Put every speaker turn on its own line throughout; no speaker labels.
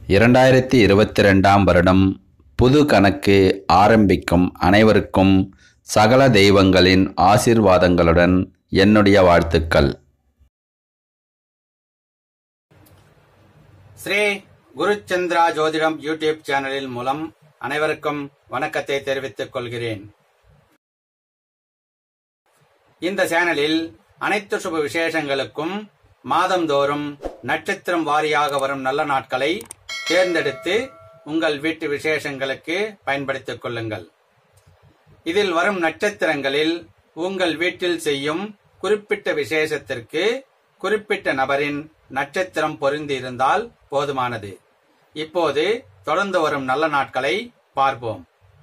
இரண்டாயிரத்தி இருபத்தி ரெண்டாம் வருடம் புது கணக்கு ஆரம்பிக்கும் அனைவருக்கும் சகல தெய்வங்களின் ஆசீர்வாதங்களுடன் என்னுடைய வாழ்த்துக்கள்
ஸ்ரீ குருச்சந்திரா ஜோதிடம் யூடியூப் சேனலில் மூலம் அனைவருக்கும் வணக்கத்தை தெரிவித்துக் கொள்கிறேன் இந்த சேனலில் அனைத்து சுப விசேஷங்களுக்கும் மாதந்தோறும் நட்சத்திரம் வாரியாக வரும் நல்ல நாட்களை தேர்ந்தெடுத்து உங்கள் வீட்டு விசேஷங்களுக்கு பயன்படுத்திக் கொள்ளுங்கள் இதில் வரும் நட்சத்திரங்களில் உங்கள் வீட்டில் செய்யும் குறிப்பிட்ட விசேஷத்திற்கு குறிப்பிட்ட நபரின் நட்சத்திரம் பொருந்தி இருந்தால் போதுமானது இப்போது தொடர்ந்து வரும் நல்ல நாட்களை பார்ப்போம்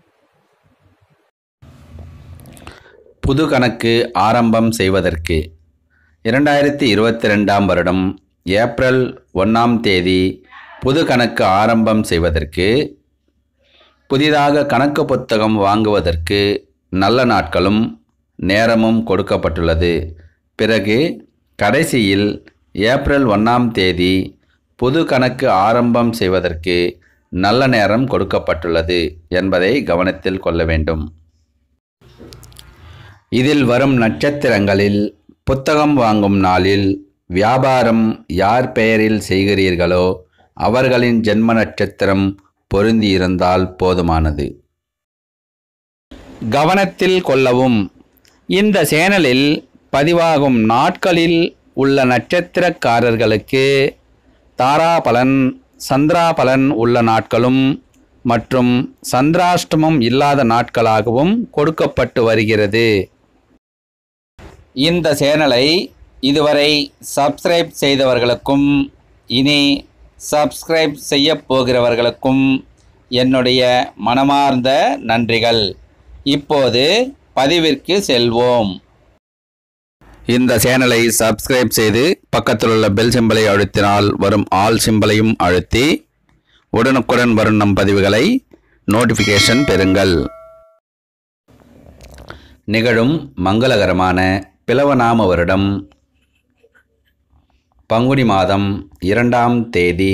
புது கணக்கு ஆரம்பம் செய்வதற்கு இரண்டாயிரத்தி இருபத்தி ரெண்டாம் வருடம் ஏப்ரல் ஒன்றாம் தேதி புது கணக்கு ஆரம்பம் செய்வதற்கு புதிதாக கணக்கு புத்தகம் வாங்குவதற்கு நல்ல நாட்களும் நேரமும் கொடுக்கப்பட்டுள்ளது பிறகு கடைசியில் ஏப்ரல் ஒன்றாம் தேதி புது கணக்கு ஆரம்பம் செய்வதற்கு நல்ல நேரம் கொடுக்கப்பட்டுள்ளது என்பதை கவனத்தில் கொள்ள வேண்டும் இதில் வரும் நட்சத்திரங்களில் புத்தகம் வாங்கும் நாளில் வியாபாரம் யார் பெயரில் செய்கிறீர்களோ அவர்களின் ஜென்ம நட்சத்திரம் பொருந்தியிருந்தால் போதுமானது கவனத்தில் கொள்ளவும் இந்த சேனலில் பதிவாகும் நாட்களில் உள்ள நட்சத்திரக்காரர்களுக்கு தாராபலன் சந்திராபலன் உள்ள நாட்களும் மற்றும் சந்திராஷ்டமம் இல்லாத நாட்களாகவும் கொடுக்கப்பட்டு வருகிறது இந்த சேனலை இதுவரை சப்ஸ்கிரைப் செய்தவர்களுக்கும் இனி சப்ஸ்கிரைப் செய்ய போகிறவர்களுக்கும் என்னுடைய மனமார்ந்த நன்றிகள் இப்போது பதிவிற்கு செல்வோம் இந்த சேனலை சப்ஸ்கிரைப் செய்து பக்கத்தில் உள்ள பெல் சிம்பலை அழுத்தினால் வரும் ஆல் சிம்பலையும் அழுத்தி உடனுக்குடன் வரும் நம் பதிவுகளை நோட்டிஃபிகேஷன் பெறுங்கள் நிகழும் மங்களகரமான பிளவநாம வருடம் பங்குனி மாதம் இரண்டாம் தேதி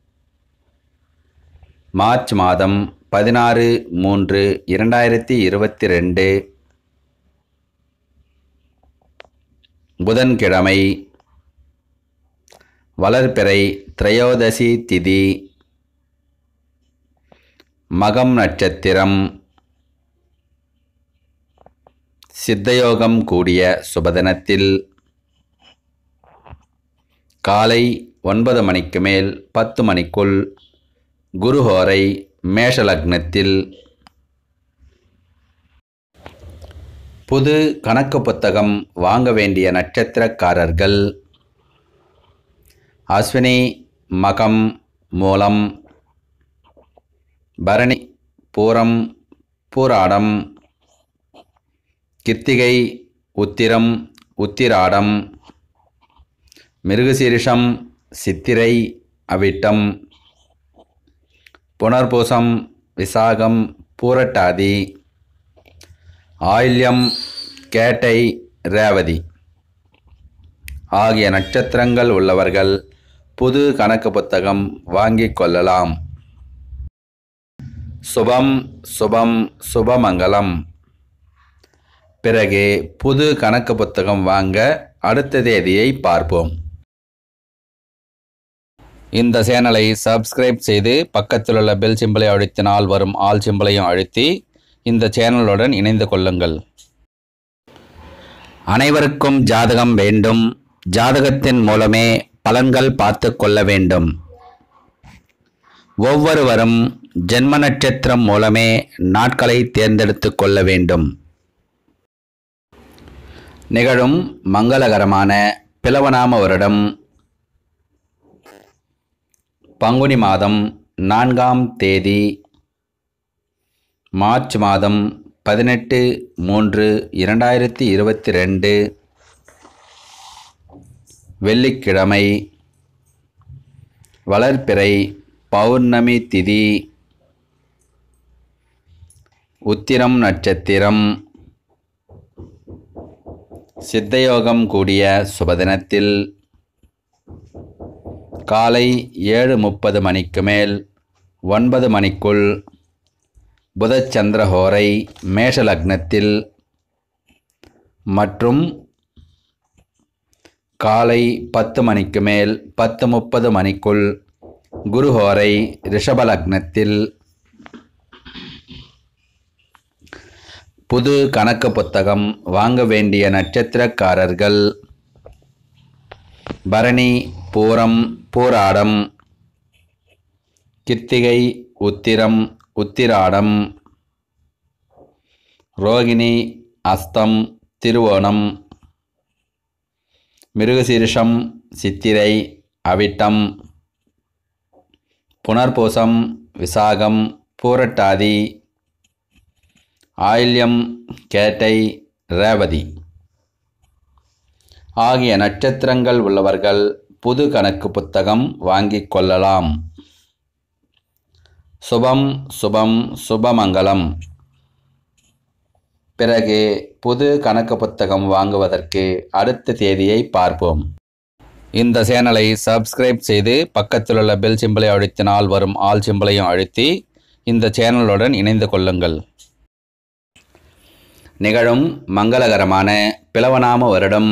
மார்ச் மாதம் பதினாறு மூன்று இரண்டாயிரத்தி இருபத்தி ரெண்டு புதன்கிழமை வளர்பிறை திரையோதசி திதி மகம் நட்சத்திரம் சித்தயோகம் கூடிய சுபதினத்தில் காலை ஒன்பது மணிக்கு மேல் பத்து மணிக்குள் குருஹோரை மேஷலக்னத்தில் புது கணக்கு புத்தகம் வாங்க வேண்டிய நட்சத்திரக்காரர்கள் அஸ்வினி மகம் மூலம் பரணி பூரம் பூராடம் கித்திகை உத்திரம் உத்திராடம் மிருகசீரிஷம் சித்திரை அவிட்டம் புனர்பூசம் விசாகம் பூரட்டாதி ஆயில்யம் கேட்டை ரேவதி ஆகிய நட்சத்திரங்கள் உள்ளவர்கள் புது கணக்கு புத்தகம் வாங்கிக் கொள்ளலாம் சுபம் சுபம் சுபமங்கலம் பிறகு புது கணக்கு புத்தகம் வாங்க அடுத்த தேதியை பார்ப்போம் இந்த சேனலை சப்ஸ்கிரைப் செய்து பக்கத்தில் உள்ள பெல் சிம்பலை அழுத்தினால் வரும் ஆல் சிம்பலையும் அழுத்தி இந்த சேனலுடன் இணைந்து கொள்ளுங்கள் அனைவருக்கும் ஜாதகம் வேண்டும் ஜாதகத்தின் மூலமே பலன்கள் பார்த்து கொள்ள வேண்டும் ஒவ்வொருவரும் ஜென்ம நட்சத்திரம் மூலமே நாட்களை தேர்ந்தெடுத்து கொள்ள வேண்டும் நிகழும் மங்களகரமான பிளவநாம வருடம் பங்குனி மாதம் நான்காம் தேதி மார்ச் மாதம் பதினெட்டு மூன்று இரண்டாயிரத்தி இருபத்தி ரெண்டு வெள்ளிக்கிழமை வளர்பிறை பௌர்ணமி திதி உத்திரம் நட்சத்திரம் சித்தயோகம் கூடிய சுபதினத்தில் காலை ஏழு முப்பது மணிக்கு மேல் ஒன்பது மணிக்குள் புதச்சந்திரஹோரை மேஷ லக்னத்தில் மற்றும் காலை பத்து மணிக்கு மேல் பத்து முப்பது மணிக்குள் குருஹோரை ரிஷப லக்னத்தில் புது கணக்கு புத்தகம் வாங்க வேண்டிய நட்சத்திரக்காரர்கள் பரணி பூரம் பூராடம் கித்திகை உத்திரம் உத்திராடம் ரோகிணி அஸ்தம் திருவோணம் மிருகசீரிஷம் சித்திரை அவிட்டம் புனர்பூசம் விசாகம் பூரட்டாதி ஆயில்யம் கேட்டை ரேவதி ஆகிய நட்சத்திரங்கள் உள்ளவர்கள் புது கணக்கு புத்தகம் வாங்கிக் கொள்ளலாம் சுபம் சுபம் சுபமங்கலம் பிறகு புது கணக்கு புத்தகம் வாங்குவதற்கு அடுத்த தேதியை பார்ப்போம் இந்த சேனலை சப்ஸ்கிரைப் செய்து பக்கத்தில் உள்ள பெல் சிம்பலை அழுத்தினால் வரும் ஆல் சிம்பலையும் அழுத்தி இந்த சேனலுடன் இணைந்து கொள்ளுங்கள் நிகழும் மங்களகரமான பிளவநாம வருடம்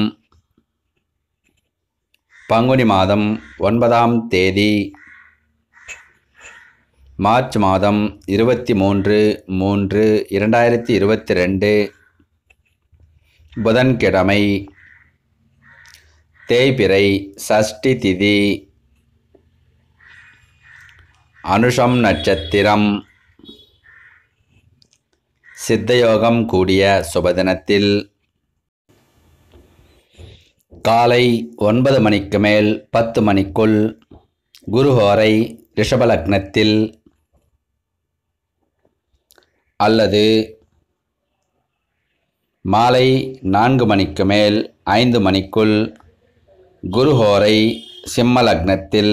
பங்குனி மாதம் ஒன்பதாம் தேதி மார்ச் மாதம் இருபத்தி மூன்று மூன்று இரண்டாயிரத்தி இருபத்தி ரெண்டு புதன்கிழமை தேய்பிறை சஷ்டி திதி அனுஷம் நட்சத்திரம் சித்தயோகம் கூடிய சுபதினத்தில் காலை ஒன்பது மணிக்கு மேல் பத்து மணிக்குள் குருஹோரை ரிஷபலக்னத்தில் அல்லது மாலை நான்கு மணிக்கு மேல் ஐந்து மணிக்குள் குருஹோரை சிம்ம லக்னத்தில்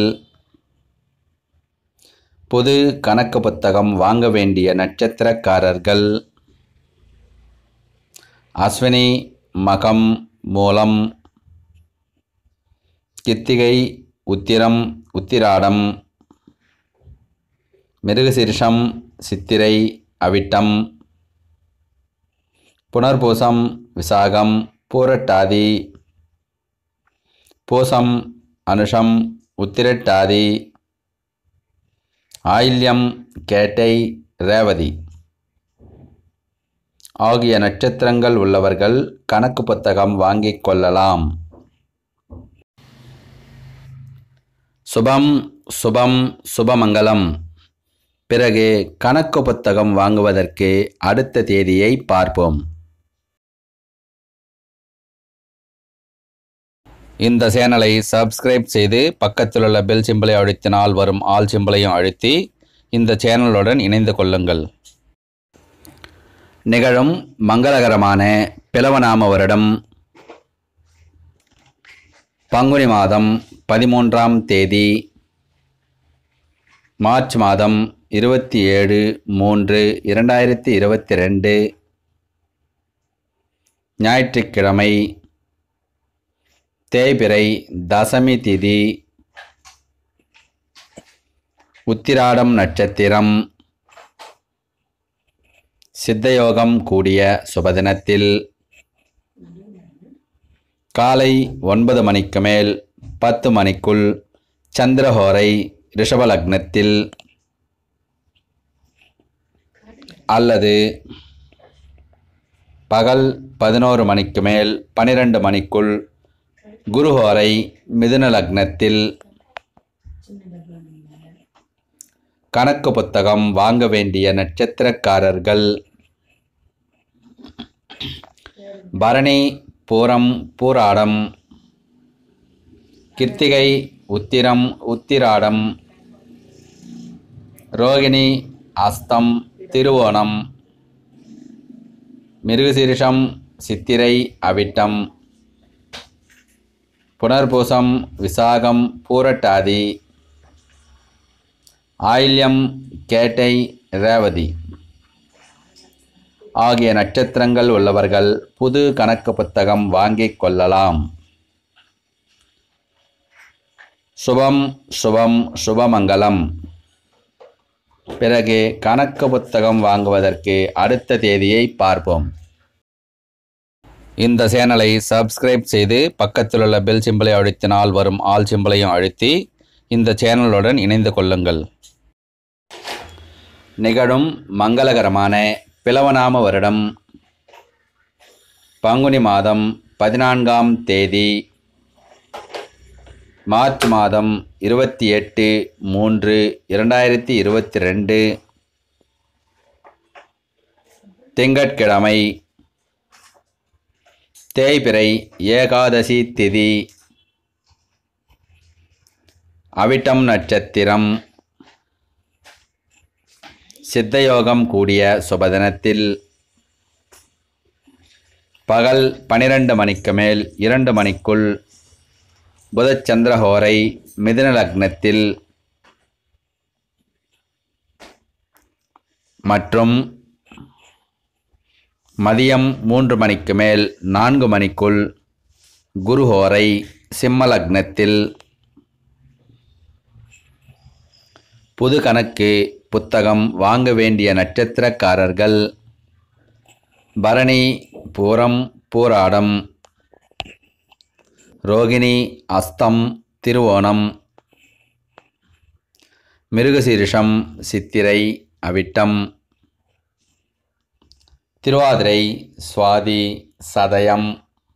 புது கணக்கு புத்தகம் வாங்க வேண்டிய நட்சத்திரக்காரர்கள் அஸ்வினி மகம் மூலம் கித்திகை உத்திரம் உத்திராடம் மிருகசீரிஷம் சித்திரை அவிட்டம் புனர்பூசம் விசாகம் பூரட்டாதி பூசம் அனுஷம் உத்திரட்டாதி ஆயில்யம் கேட்டை ரேவதி ஆகிய நட்சத்திரங்கள் உள்ளவர்கள் கணக்கு புத்தகம் வாங்கிக் கொள்ளலாம் சுபம் சுபம் சுபமங்கலம் பிறகு கணக்கு புத்தகம் வாங்குவதற்கு அடுத்த தேதியை பார்ப்போம் இந்த சேனலை சப்ஸ்கிரைப் செய்து பக்கத்தில் உள்ள பெல் சிம்பலை அழுத்தினால் வரும் ஆல் சிம்பலையும் அழுத்தி இந்த சேனலுடன் இணைந்து கொள்ளுங்கள் நிகழும் மங்களகரமான பிளவநாம வருடம் பங்குனி மாதம் பதிமூன்றாம் தேதி மார்ச் மாதம் இருபத்தி ஏழு மூன்று இரண்டாயிரத்தி இருபத்தி ரெண்டு ஞாயிற்றுக்கிழமை தேய்பிறை தசமி திதி உத்திராடம் நட்சத்திரம் சித்தயோகம் கூடிய சுபதினத்தில் காலை ஒன்பது மணிக்கு மேல் பத்து மணிக்குள் சந்திரஹோரை ரிஷபலக்னத்தில் அல்லது பகல் பதினோரு மணிக்கு மேல் பனிரெண்டு மணிக்குள் குருஹோரை மிதுன லக்னத்தில் கணக்கு புத்தகம் வாங்க வேண்டிய நட்சத்திரக்காரர்கள் பரணி பூரம் பூராடம் கிருத்திகை உத்திரம் உத்திராடம் ரோகிணி அஸ்தம் திருவோணம் மிருகசீரிஷம் சித்திரை அவிட்டம் புனர்பூசம் விசாகம் பூரட்டாதி ஆயில்யம் கேட்டை ரேவதி ஆகிய நட்சத்திரங்கள் உள்ளவர்கள் புது கணக்கு புத்தகம் வாங்கிக் கொள்ளலாம் சுபம் சுபம் சுபமங்கலம் பிறகு கணக்கு புத்தகம் வாங்குவதற்கு அடுத்த தேதியை பார்ப்போம் இந்த சேனலை சப்ஸ்கிரைப் செய்து பக்கத்தில் உள்ள பெல் சிம்பலை அழுத்தினால் வரும் ஆல் சிம்பலையும் அழுத்தி இந்த சேனலுடன் இணைந்து கொள்ளுங்கள் நிகழும் மங்களகரமான பிளவநாம வருடம் பங்குனி மாதம் பதினான்காம் தேதி மார்ச் மாதம் இருபத்தி எட்டு மூன்று இரண்டாயிரத்தி இருபத்தி ரெண்டு திங்கட்கிழமை தேய்பிறை ஏகாதசி திதி அவிட்டம் நட்சத்திரம் சித்தயோகம் கூடிய சுபதினத்தில் பகல் பனிரெண்டு மணிக்கு மேல் இரண்டு மணிக்குள் புதச்சந்திரஹோரை மிதுன லக்னத்தில் மற்றும் மதியம் மூன்று மணிக்கு மேல் நான்கு மணிக்குள் குருஹோரை சிம்ம லக்னத்தில் புது கணக்கு புத்தகம் வாங்க வேண்டிய நட்சத்திரக்காரர்கள் பரணி பூரம் பூராடம் ரோகிணி அஸ்தம் திருவோணம் மிருகசீரிஷம் சித்திரை அவிட்டம் திருவாதிரை சுவாதி சதயம்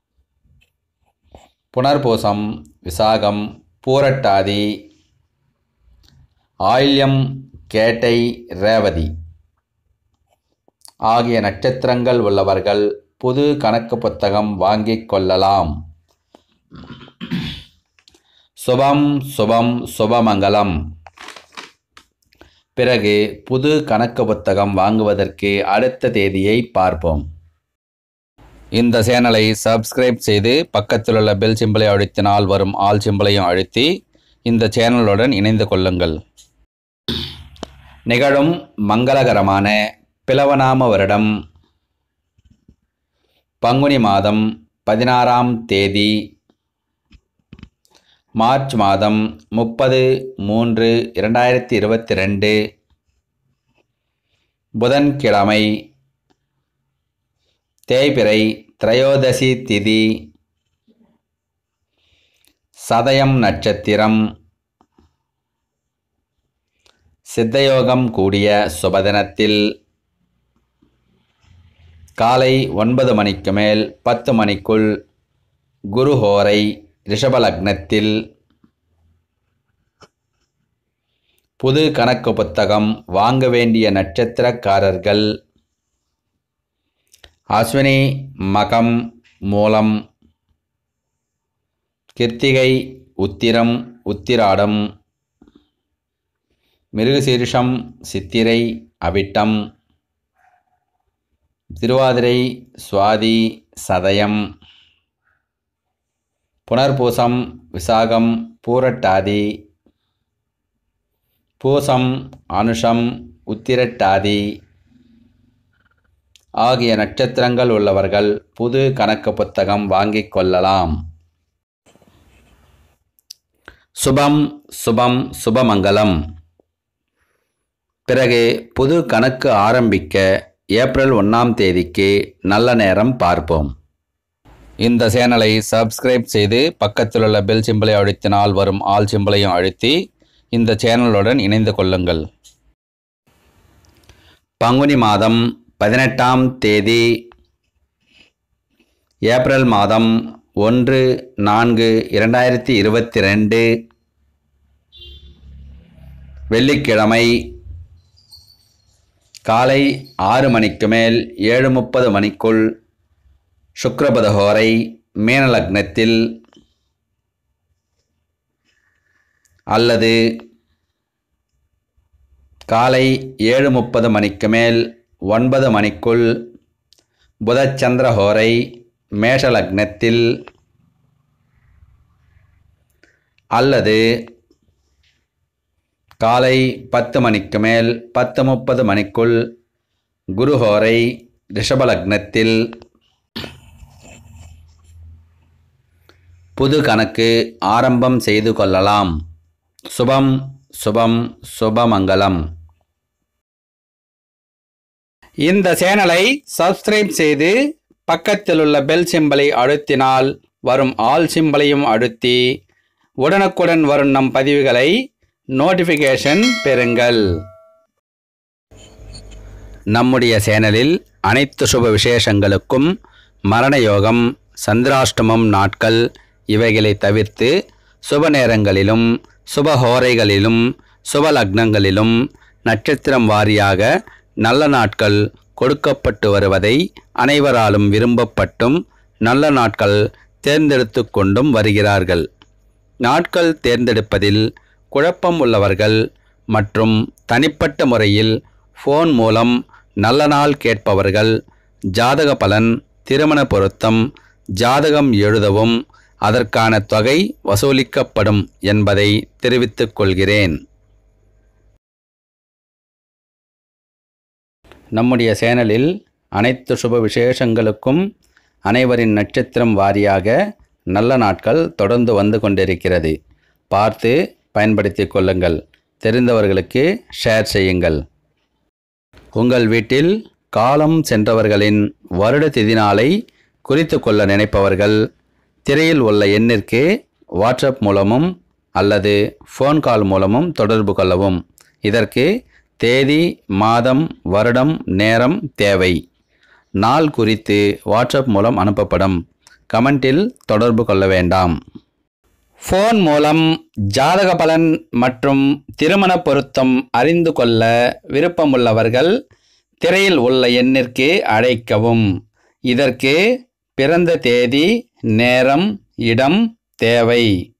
புனர்பூசம் விசாகம் பூரட்டாதி ஆயில்யம் கேட்டை ரேவதி ஆகிய நட்சத்திரங்கள் உள்ளவர்கள் புது கணக்கு புத்தகம் வாங்கிக் கொள்ளலாம் சுபம் சுபம் சுபமங்கலம் பிறகு புது கணக்கு புத்தகம் வாங்குவதற்கு அடுத்த தேதியை பார்ப்போம் இந்த சேனலை சப்ஸ்கிரைப் செய்து பக்கத்தில் உள்ள பெல் சிம்பலை அழுத்தினால் வரும் ஆல் சிம்பலையும் அழுத்தி இந்த சேனலுடன் இணைந்து கொள்ளுங்கள் நிகழும் மங்களகரமான பிளவநாம வருடம் பங்குனி மாதம் பதினாறாம் தேதி மார்ச் மாதம் முப்பது மூன்று இரண்டாயிரத்தி இருபத்தி ரெண்டு புதன்கிழமை தேய்பிறை திரையோதசி திதி சதயம் நட்சத்திரம் சித்தயோகம் கூடிய சுபதினத்தில் காலை ஒன்பது மணிக்கு மேல் பத்து மணிக்குள் குருஹோரை ரிஷபலக்னத்தில் புது கணக்கு புத்தகம் வாங்க வேண்டிய நட்சத்திரக்காரர்கள் அஸ்வினி மகம் மூலம் கிருத்திகை உத்திரம் உத்திராடம் மிருகசீரிஷம் சித்திரை அவிட்டம் திருவாதிரை சுவாதி சதயம் புனர்பூசம் விசாகம் பூரட்டாதி பூசம் அனுஷம் உத்திரட்டாதி ஆகிய நட்சத்திரங்கள் உள்ளவர்கள் புது கணக்கு புத்தகம் வாங்கிக் கொள்ளலாம் சுபம் சுபம் சுபமங்கலம் பிறகு புது கணக்கு ஆரம்பிக்க ஏப்ரல் ஒன்றாம் தேதிக்கு நல்ல நேரம் பார்ப்போம் இந்த சேனலை சப்ஸ்கிரைப் செய்து பக்கத்தில் உள்ள பெல் சிம்பலை அழுத்தினால் வரும் ஆல் சிம்பலையும் அழுத்தி இந்த சேனலுடன் இணைந்து கொள்ளுங்கள் பங்குனி மாதம் பதினெட்டாம் தேதி ஏப்ரல் மாதம் ஒன்று நான்கு இரண்டாயிரத்தி இருபத்தி ரெண்டு வெள்ளிக்கிழமை காலை ஆறு மணிக்கு மேல் ஏழு முப்பது மணிக்குள் சுக்ரபதஹோரை மீனலக்னத்தில் அல்லது காலை ஏழு முப்பது மணிக்கு மேல் ஒன்பது மணிக்குள் புதச்சந்திரஹோரை மேஷலக்னத்தில் அல்லது காலை பத்து மணிக்கு மேல் பத்து முப்பது மணிக்குள் குருஹோரை ரிஷபலக்னத்தில் புது கணக்கு ஆரம்பம் செய்து கொள்ளலாம் சுபம் சுபம் சுபமங்கலம் இந்த சேனலை சப்ஸ்கிரைப் செய்து பக்கத்தில் உள்ள பெல் சிம்பலை அழுத்தினால் வரும் ஆல் சிம்பலையும் அழுத்தி உடனுக்குடன் வரும் நம் பதிவுகளை நோட்டிஃபிகேஷன் பெறுங்கள் நம்முடைய சேனலில் அனைத்து சுப விசேஷங்களுக்கும் மரண யோகம் சந்திராஷ்டமம் நாட்கள் இவைகளை தவிர்த்து சுப நேரங்களிலும் சுபஹோரைகளிலும் சுப லக்னங்களிலும் நட்சத்திரம் வாரியாக நல்ல நாட்கள் கொடுக்கப்பட்டு வருவதை அனைவராலும் விரும்பப்பட்டும் நல்ல நாட்கள் தேர்ந்தெடுத்து கொண்டும் வருகிறார்கள் நாட்கள் தேர்ந்தெடுப்பதில் குழப்பம் உள்ளவர்கள் மற்றும் தனிப்பட்ட முறையில் ஃபோன் மூலம் நல்ல நாள் கேட்பவர்கள் ஜாதக பலன் திருமண பொருத்தம் ஜாதகம் எழுதவும் அதற்கான தொகை வசூலிக்கப்படும் என்பதை தெரிவித்துக் கொள்கிறேன் நம்முடைய சேனலில் அனைத்து சுப விசேஷங்களுக்கும் அனைவரின் நட்சத்திரம் வாரியாக நல்ல நாட்கள் தொடர்ந்து வந்து கொண்டிருக்கிறது பார்த்து பயன்படுத்திக் கொள்ளுங்கள் தெரிந்தவர்களுக்கு ஷேர் செய்யுங்கள் உங்கள் வீட்டில் காலம் சென்றவர்களின் வருட திதி நாளை குறித்து கொள்ள நினைப்பவர்கள் திரையில் உள்ள எண்ணிற்கு வாட்ஸ்அப் மூலமும் அல்லது ஃபோன் கால் மூலமும் தொடர்பு கொள்ளவும் இதற்கு தேதி மாதம் வருடம் நேரம் தேவை நாள் குறித்து வாட்ஸ்அப் மூலம் அனுப்பப்படும் கமெண்டில் தொடர்பு கொள்ள வேண்டாம் ஃபோன் மூலம் ஜாதக பலன் மற்றும் திருமண பொருத்தம் அறிந்து கொள்ள விருப்பமுள்ளவர்கள் திரையில் உள்ள எண்ணிற்கு அழைக்கவும் இதற்கு பிறந்த தேதி நேரம் இடம் தேவை